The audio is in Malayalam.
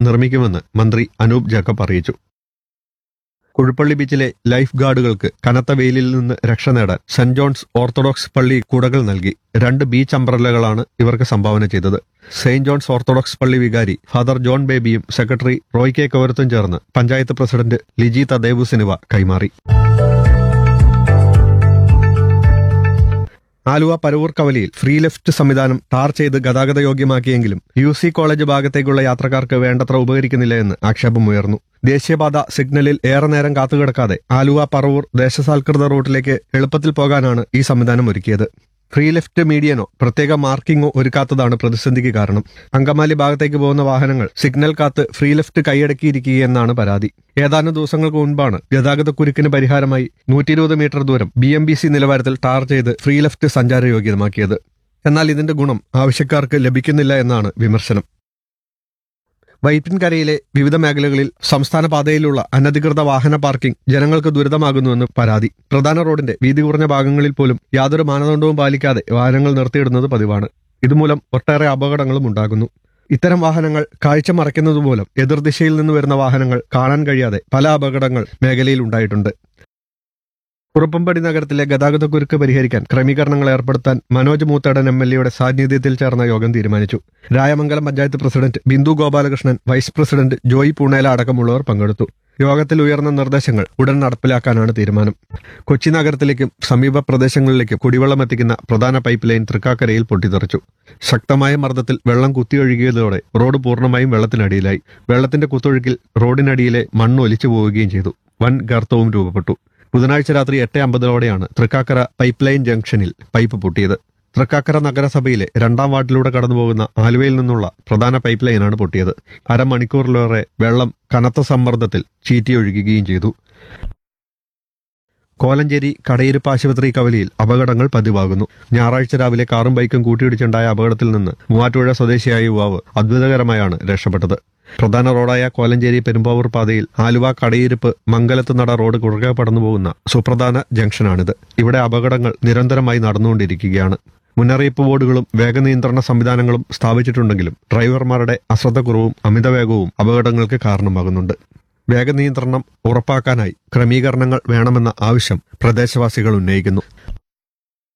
നിർമ്മിക്കുമെന്ന് മന്ത്രി അനൂപ് ജേക്കബ് അറിയിച്ചു കുഴുപ്പള്ളി ബീച്ചിലെ ലൈഫ് ഗാർഡുകൾക്ക് കനത്ത വെയിലിൽ നിന്ന് രക്ഷ നേടാൻ സെന്റ് ജോൺസ് ഓർത്തഡോക്സ് പള്ളി കുടകൾ നൽകി രണ്ട് ബീച്ച് അംബ്രല്ലകളാണ് ഇവർക്ക് സംഭാവന ചെയ്തത് സെയിന്റ് ജോൺസ് ഓർത്തഡോക്സ് പള്ളി വികാരി ഫാദർ ജോൺ ബേബിയും സെക്രട്ടറി റോയ് കെ കവരത്തും ചേർന്ന് പഞ്ചായത്ത് പ്രസിഡന്റ് ലിജി തദേവുസിനിവ കൈമാറി ആലുവ പരവൂർ കവലിയിൽ ഫ്രീ ലെഫ്റ്റ് സംവിധാനം ടാർ ചെയ്ത് ഗതാഗത യോഗ്യമാക്കിയെങ്കിലും യു സി കോളേജ് ഭാഗത്തേക്കുള്ള യാത്രക്കാർക്ക് വേണ്ടത്ര ഉപകരിക്കുന്നില്ല എന്ന് ആക്ഷേപമുയർന്നു ദേശീയപാത സിഗ്നലിൽ ഏറെ നേരം കാത്തുകിടക്കാതെ ആലുവ പറവൂർ ദേശസാൽകൃത റൂട്ടിലേക്ക് എളുപ്പത്തിൽ പോകാനാണ് ഈ സംവിധാനം ഒരുക്കിയത് ഫ്രീ ലെഫ്റ്റ് മീഡിയനോ പ്രത്യേക മാർക്കിങ്ങോ ഒരുക്കാത്തതാണ് പ്രതിസന്ധിക്ക് കാരണം അങ്കമാലി ഭാഗത്തേക്ക് പോകുന്ന വാഹനങ്ങൾ സിഗ്നൽ കാത്ത് ഫ്രീ ലെഫ്റ്റ് കൈയടക്കിയിരിക്കുകയെന്നാണ് പരാതി ഏതാനും ദിവസങ്ങൾക്ക് മുൻപാണ് ഗതാഗതക്കുരുക്കിന് പരിഹാരമായി നൂറ്റി ഇരുപത് മീറ്റർ ദൂരം ബി എം ബി സി നിലവാരത്തിൽ ടാർ ചെയ്ത് ഫ്രീ ലെഫ്റ്റ് സഞ്ചാരയോഗ്യമാക്കിയത് എന്നാൽ ഇതിന്റെ ഗുണം ആവശ്യക്കാർക്ക് ലഭിക്കുന്നില്ല എന്നാണ് വിമർശനം വൈപ്പിൻകരയിലെ വിവിധ മേഖലകളിൽ സംസ്ഥാന പാതയിലുള്ള അനധികൃത വാഹന പാർക്കിംഗ് ജനങ്ങൾക്ക് ദുരിതമാകുന്നുവെന്ന് പരാതി പ്രധാന റോഡിന്റെ വീതി കുറഞ്ഞ ഭാഗങ്ങളിൽ പോലും യാതൊരു മാനദണ്ഡവും പാലിക്കാതെ വാഹനങ്ങൾ നിർത്തിയിടുന്നത് പതിവാണ് ഇതുമൂലം ഒട്ടേറെ അപകടങ്ങളും ഉണ്ടാകുന്നു ഇത്തരം വാഹനങ്ങൾ കാഴ്ച മറയ്ക്കുന്നത് മൂലം എതിർദിശയിൽ നിന്ന് വരുന്ന വാഹനങ്ങൾ കാണാൻ കഴിയാതെ പല അപകടങ്ങൾ മേഖലയിൽ ഉണ്ടായിട്ടുണ്ട് കുറുപ്പമ്പടി നഗരത്തിലെ ഗതാഗതക്കുരുക്ക് പരിഹരിക്കാൻ ക്രമീകരണങ്ങൾ ഏർപ്പെടുത്താൻ മനോജ് മൂത്തടൻ എം എൽ എയുടെ സാന്നിധ്യത്തിൽ ചേർന്ന യോഗം തീരുമാനിച്ചു Rayamangalam panchayat president Bindu Gopalakrishnan vice president Joy Punela അടക്കമുള്ളവർ പങ്കെടുത്തു യോഗത്തിൽ ഉയർന്ന നിർദ്ദേശങ്ങൾ ഉടൻ നടപ്പിലാക്കാനാണ് തീരുമാനം കൊച്ചി നഗരത്തിലേക്കും സമീപ പ്രദേശങ്ങളിലേക്കും കുടിവെള്ളം എത്തിക്കുന്ന പ്രധാന പൈപ്പ് ലൈൻ തൃക്കാക്കരയിൽ പൊട്ടിത്തെറിച്ചു ശക്തമായ മർദ്ദത്തിൽ വെള്ളം കുത്തിയൊഴുകിയതോടെ റോഡ് പൂർണ്ണമായും വെള്ളത്തിനടിയിലായി വെള്ളത്തിന്റെ കുത്തൊഴുക്കിൽ റോഡിനടിയിലെ മണ്ണ് ഒലിച്ചു പോവുകയും ചെയ്തു വൻ ഗർത്തവും രൂപപ്പെട്ടു ബുധനാഴ്ച രാത്രി എട്ട് അമ്പതോടെയാണ് തൃക്കാക്കര പൈപ്പ് ലൈൻ ജംഗ്ഷനിൽ പൈപ്പ് പൊട്ടിയത് തൃക്കാക്കര നഗരസഭയിലെ രണ്ടാം വാർഡിലൂടെ കടന്നുപോകുന്ന ആലുവയിൽ നിന്നുള്ള പ്രധാന പൈപ്പ് ലൈനാണ് പൊട്ടിയത് അരമണിക്കൂറിലേറെ വെള്ളം കനത്ത സമ്മർദ്ദത്തിൽ ചീറ്റിയൊഴുകുകയും ചെയ്തു കോലഞ്ചേരി കടയിരുപ്പ് ആശുപത്രി കവലിയിൽ അപകടങ്ങൾ പതിവാകുന്നു ഞായറാഴ്ച രാവിലെ കാറും ബൈക്കും കൂട്ടിയിടിച്ചുണ്ടായ അപകടത്തിൽ നിന്ന് മൂവാറ്റുപുഴ സ്വദേശിയായ യുവാവ് അത്ഭുതകരമായാണ് രക്ഷപ്പെട്ടത് പ്രധാന റോഡായ കോലഞ്ചേരി പെരുമ്പാവൂർ പാതയിൽ ആലുവ കടയിരുപ്പ് മംഗലത്ത് നട റോഡ് കുറുകെ കടന്നു പോകുന്ന സുപ്രധാന ജംഗ്ഷനാണിത് ഇവിടെ അപകടങ്ങൾ നിരന്തരമായി നടന്നുകൊണ്ടിരിക്കുകയാണ് മുന്നറിയിപ്പ് ബോർഡുകളും വേഗനിയന്ത്രണ സംവിധാനങ്ങളും സ്ഥാപിച്ചിട്ടുണ്ടെങ്കിലും ഡ്രൈവർമാരുടെ അശ്രദ്ധക്കുറവും അമിതവേഗവും അപകടങ്ങൾക്ക് കാരണമാകുന്നുണ്ട് വേഗനിയന്ത്രണം ഉറപ്പാക്കാനായി ക്രമീകരണങ്ങൾ വേണമെന്ന ആവശ്യം പ്രദേശവാസികൾ ഉന്നയിക്കുന്നു